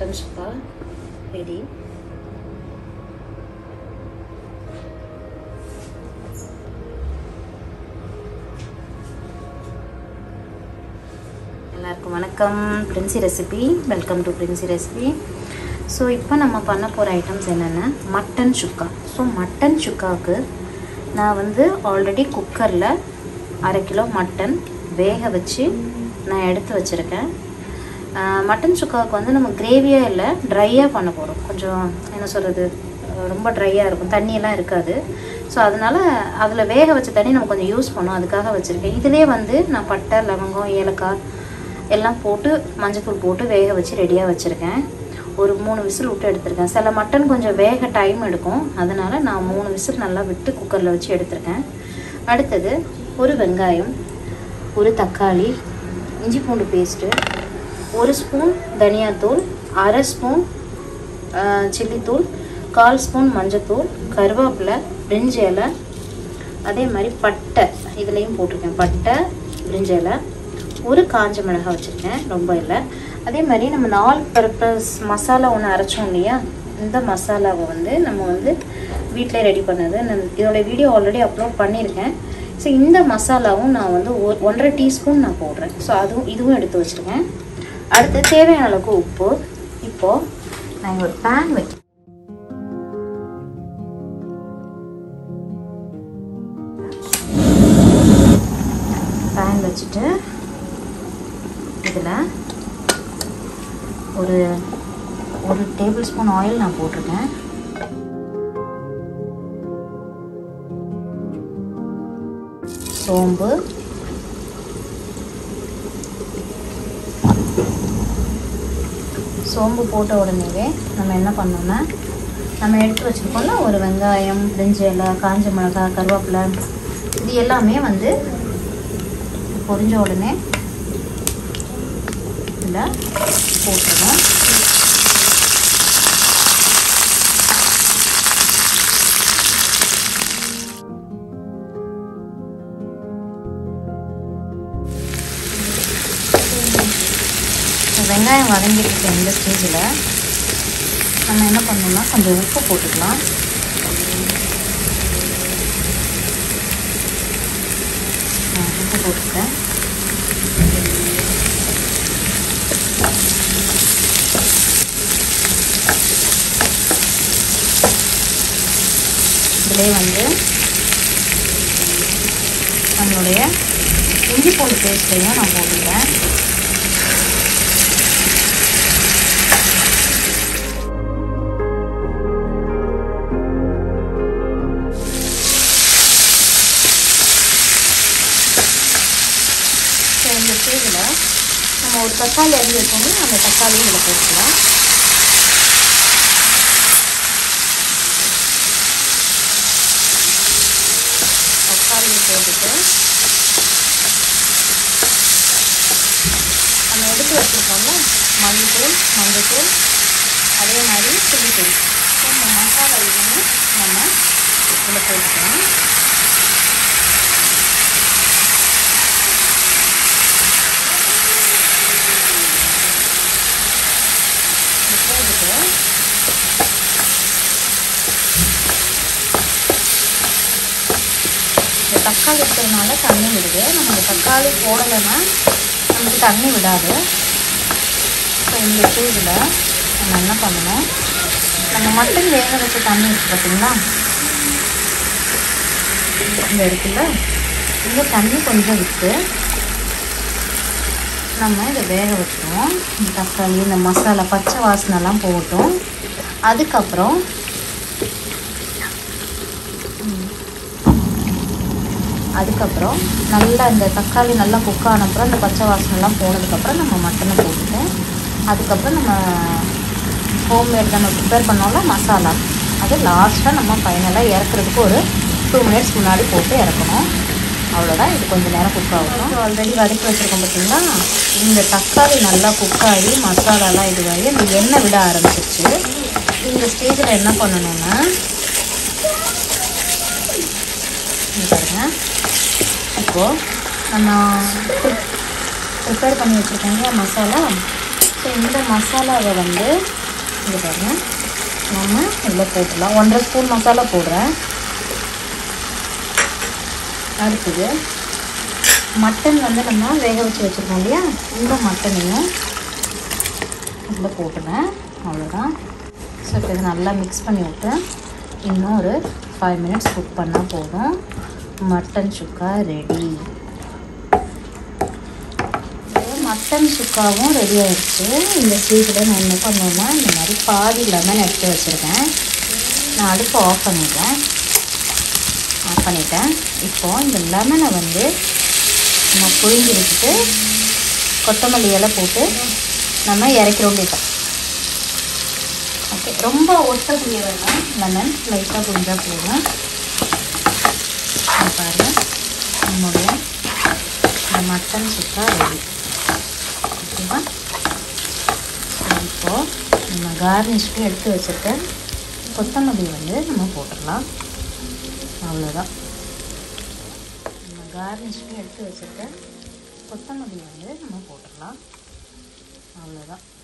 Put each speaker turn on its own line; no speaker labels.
mutton chukka ready எல்லாருக்கும் வணக்கம் Princy recipe welcome to Princy recipe so இப்போ நம்ம பண்ண போகிற ஐட்டம்ஸ் என்னென்ன மட்டன் சுக்கா ஸோ மட்டன் சுக்காவுக்கு நான் வந்து ஆல்ரெடி குக்கரில் அரை கிலோ மட்டன் வேக வச்சு நான் எடுத்து வச்சுருக்கேன் மட்டன் சுக்காவுக்கு வந்து நம்ம கிரேவியாக இல்லை ட்ரையாக பண்ண போகிறோம் கொஞ்சம் என்ன சொல்கிறது ரொம்ப ட்ரையாக இருக்கும் தண்ணியெல்லாம் இருக்காது ஸோ அதனால் அதில் வேக வச்ச தண்ணி நம்ம கொஞ்சம் யூஸ் பண்ணோம் அதுக்காக வச்சுருக்கேன் இதிலே வந்து நான் பட்டை லவங்கம் ஏலக்காய் எல்லாம் போட்டு மஞ்சத்தூள் போட்டு வேக வச்சு ரெடியாக வச்சுருக்கேன் ஒரு மூணு விசில் விட்டு எடுத்திருக்கேன் சில மட்டன் கொஞ்சம் வேக டைம் எடுக்கும் அதனால் நான் மூணு விசில் நல்லா விட்டு குக்கரில் வச்சு எடுத்திருக்கேன் அடுத்தது ஒரு வெங்காயம் ஒரு தக்காளி இஞ்சி பூண்டு பேஸ்ட்டு ஒரு ஸ்பூன் தனியாத்தூள் அரை ஸ்பூன் சில்லித்தூள் கால் ஸ்பூன் மஞ்சத்தூள் கருவேப்பிலை பிரிஞ்சி இலை அதே மாதிரி பட்டை இதுலேயும் போட்டிருக்கேன் பட்டை பிரிஞ்சி இலை ஒரு காஞ்ச மிளகாய் வச்சுருக்கேன் ரொம்ப இல்லை அதே மாதிரி நம்ம நால் பர்பஸ் மசாலா ஒன்று அரைச்சோம் இல்லையா இந்த மசாலாவை வந்து நம்ம வந்து வீட்டிலே ரெடி பண்ணது நான் இதோட வீடியோ ஆல்ரெடி அப்லோட் பண்ணியிருக்கேன் ஸோ இந்த மசாலாவும் நான் வந்து ஒ ஒன்றரை டீஸ்பூன் நான் போடுறேன் ஸோ அதுவும் இதுவும் எடுத்து வச்சுருக்கேன் அடுத்து தேவையான அளவுக்கு உப்பு இப்போது நான் இங்கே ஒரு பேன் வைக்க பேன் வச்சுட்டு இதில் ஒரு ஒரு டேபிள் ஸ்பூன் ஆயில் நான் போட்டிருக்கேன் சோம்பு சோம்பு போட்ட உடனேவே நம்ம என்ன பண்ணோம்னா நம்ம எடுத்து வச்சுருக்கோம்ல ஒரு வெங்காயம் பிரிஞ்சி இலை காஞ்ச மிளகாய் கருவேப்பிலை இது எல்லாமே வந்து பொரிஞ்ச உடனே இதில் போட்டுருவோம் வெங்காயம் வதங்கிட்டு இருக்க இந்த ஸ்டேஜில் நம்ம என்ன பண்ணணும்னா கொஞ்சம் உப்பு போட்டுக்கலாம் உப்பு போட்டுக்கிறேன் இதிலே வந்து நம்மளுடைய இஞ்சி பூண்டு பேஸ்ட்டையும் நான் போட்டுக்கிறேன் இந்த ஸ்டேஜில் நம்ம ஒரு தக்காளி அரிஞ்சு வச்சோம்னா அந்த தக்காளியும் இதில் போட்டுக்கலாம் தக்காளியை போட்டுட்டு நம்ம எடுத்து வச்சுருக்கோம்ல மல்லித்தூள் மஞ்சத்தூள் அதே மாதிரி சில்லித்தூள் இந்த மசாலா இதுன்னு நம்ம இதில் போட்டுக்கலாம் போட்டுட்டு இந்த தக்காளி இருக்கிறதுனால தண்ணி விடுது நம்ம இந்த தக்காளி போடலைன்னா நமக்கு தண்ணி விடாது ஸோ இந்த ஸ்டேஜில் நம்ம என்ன பண்ணணும் நம்ம மட்டன் வேக வச்ச தண்ணி இருக்கு பார்த்தீங்களா இந்த இருக்குல்ல இந்த தண்ணி கொஞ்சம் விட்டு நம்ம இதை வேக வச்சுருவோம் இந்த தக்காளி இந்த மசாலா பச்சை வாசனைலாம் போகட்டும் அதுக்கப்புறம் அதுக்கப்புறம் நல்லா இந்த தக்காளி நல்லா குக் ஆனப்புறம் இந்த பச்சை வாசனைலாம் போனதுக்கப்புறம் நம்ம மட்டனை போட்டுட்டு அதுக்கப்புறம் நம்ம ஹோம்மேட் நம்ம ப்ரிப்பேர் பண்ணோம்ல மசாலா அது லாஸ்ட்டாக நம்ம ஃபைனலாக இறக்குறதுக்கு ஒரு டூ மினிட்ஸ் முன்னாடி போட்டு இறக்கணும் அவ்வளோதான் இது கொஞ்சம் நேரம் குக் ஆகும் ஆல்ரெடி வதக்கி வச்சுருக்கோம் பார்த்தீங்களா இந்த தக்காளி நல்லா குக் ஆகி மசாலாலாம் இதுவாகி அந்த எண்ணெய் விட ஆரம்பிச்சிருச்சு இந்த ஸ்டேஜில் என்ன பண்ணணும்னா இங்க பாருங்க இப்போது நம்ம ப்ரிப்பேர் பண்ணி வச்சுருக்கோம் இல்லையா மசாலா ஸோ இந்த மசாலாவை வந்து இது பாருங்க நம்ம இதில் போட்டுடலாம் ஒன்றரை ஸ்பூன் மசாலா போடுறேன் அடுத்தது மட்டன் வந்து நம்ம வேக வச்சு வச்சுருக்கோம் இல்லையா இந்த மட்டனையும் இதில் போட்டுனேன் அவ்வளோதான் ஸோ இப்போ இது நல்லா மிக்ஸ் பண்ணி விட்டு இன்னும் ஒரு ஃபைவ் மினிட்ஸ் குக் பண்ணால் போதும் மட்டன் சுக்கா ரெடி மட்டன் சுக்காவும் ரெடி ஆயிடுச்சு இந்த ஸ்வீட்டில் நான் என்ன பண்ணுவேன்னா இந்த மாதிரி பாதி லெமன் எடுத்து வச்சுருக்கேன் நான் அடுப்பு ஆஃப் பண்ணிட்டேன் ஆஃப் பண்ணிட்டேன் இப்போது இந்த லெமனை வந்து நம்ம புழிஞ்சு வச்சுட்டு கொத்தமல்லி இலை போட்டு நம்ம இறக்கிறோம் வேண்டாம் ஓகே ரொம்ப ஒட்ட புளிய வேண்டாம் லெமன் லைட்டாக புழிஞ்சால் போதும் இங்க பாருங்க நம்முடைய இந்த மட்டன் சுக்கா ரெடி ஓகேவா இப்போது நம்ம கார்னிஷ்க்கு எடுத்து வச்சுருக்க கொத்தமல்லி வந்து நம்ம போட்டுடலாம் அவ்வளோதான் நம்ம கார்னிஷ்க்கு எடுத்து வச்சுருக்க கொத்தமல்லி வந்து நம்ம போட்டுடலாம் அவ்வளோதான்